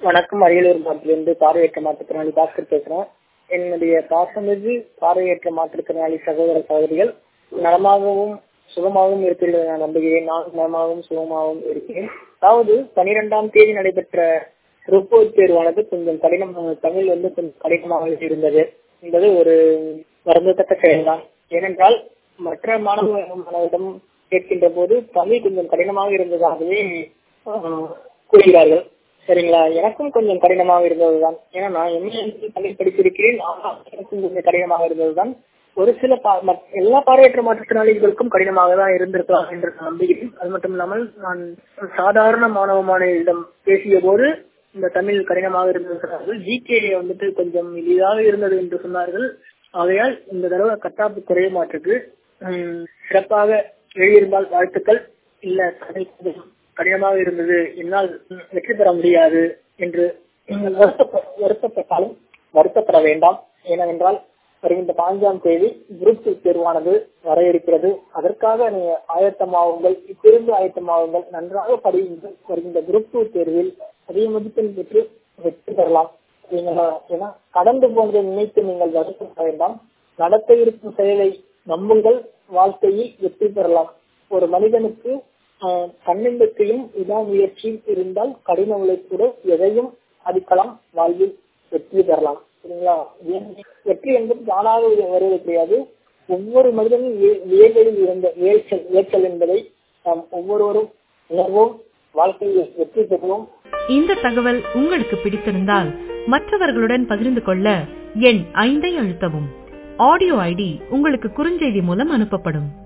வணக்கம் அரியலூர் மாவட்டத்திலிருந்து பார்வையற்ற மாற்றுத்திறனாளி பாஸ்கர் பேசுறேன் என்னுடைய பாசமிகு பார்வையற்ற மாற்றுத்திறனாளி சகோதர சகோதரிகள் நலமாகவும் சுகமாகவும் இருப்பீர்கள் என நான் நம்புகிறேன் நான் நலமாகவும் சுகமாகவும் இருக்கிறேன் அதாவது பனிரெண்டாம் தேதி நடைபெற்ற ரிப்போர்ட் தேர்வானது கொஞ்சம் கடினம் தமிழ் வந்து கொஞ்சம் கடினமாக இருந்தது என்பது ஒரு வருந்தத்தக்க செயல்தான் ஏனென்றால் மற்ற மாணவ மாணவரிடம் கேட்கின்ற போது தமிழ் கொஞ்சம் கடினமாக இருந்ததாகவே ஆஹ், கூறுகிறார்கள் சரிங்களா எனக்கும் கொஞ்சம் கடினமாக இருந்ததுதான் ஏன்னா நான் எம்ஏ தமிழ் படித்திருக்கிறேன் ஆனால் எனக்கும் கொஞ்சம் கடினமாக இருந்ததுதான் ஒரு சில பா- மற்ற- எல்லா பார்வையற்ற மாற்றுத்திறனாளிகளுக்கும் கடினமாக தான் இருந்திருக்கலாம் என்று நான் நம்புகிறேன் அது மட்டும் இல்லாமல் நான் சாதாரண மாணவ மாணவியிடம் பேசிய போது இந்த தமிழ் கடினமாக இருந்தது சொன்னார்கள் ஜிகே வந்துட்டு கொஞ்சம் எளிதாக இருந்தது என்று சொன்னார்கள் ஆகையால் இந்த தடவை கட்டாப்பு குறைய மாற்றுக்கு உம், சிறப்பாக எழுதியிருந்தால் வாழ்த்துக்கள் இல்ல தமிழ் கொஞ்சம் கடினமாக இருந்தது என்னால் உம், வெற்றி பெற முடியாது என்று நீங்கள் வருத்தப்ப- வருத்தப்பட்டாலும் வருத்தப்பட வேண்டாம் ஏனென்றால் வருகின்ற பாஞ்சாம் தேதி குரூப் டூ தேர்வானது வர இருக்கிறது அதற்காக நீங்க ஆயத்தமாகுங்கள் இப்பொழுது ஆயத்தமாகுங்கள் நன்றாக படியுங்கள் வருகின்ற குரூப் டூ தேர்வில் அதிக மதிப்பெண் பெற்று வெற்றி பெறலாம் நீங்க ஏன்னா கடந்து போன்றதை நினைத்து நீங்கள் வருத்தப்பட வேண்டாம் நடத்த இருக்கும் செயலை நம்புங்கள் வாழ்க்கையில் வெற்றி பெறலாம் ஒரு மனிதனுக்கு ஆஹ், தன்னம்பிக்கையும் விடாமுயற்சியும் இருந்தால் கடின உழைப்புடன் எதையும் சாதிக்கலாம் வாழ்வில் வெற்றி பெறலாம் சரிங்களா ஏன் வெற்றி என்பது தானாக வருவது கிடையாது ஒவ்வொரு மனிதனும் வே- வேர்களில் இருந்த வேர்ச்சல் வேர்ச்சல் என்பதை நாம் ஒவ்வொருவரும் உணர்வோம் வாழ்க்கையில் வெற்றி பெறுவோம் இந்த தகவல் உங்களுக்கு பிடித்திருந்தால் மற்றவர்களுடன் பகிர்ந்து கொள்ள எண் ஐந்தை அழுத்தவும் ஆடியோ ஐடி உங்களுக்கு குறுஞ்செய்தி மூலம் அனுப்பப்படும்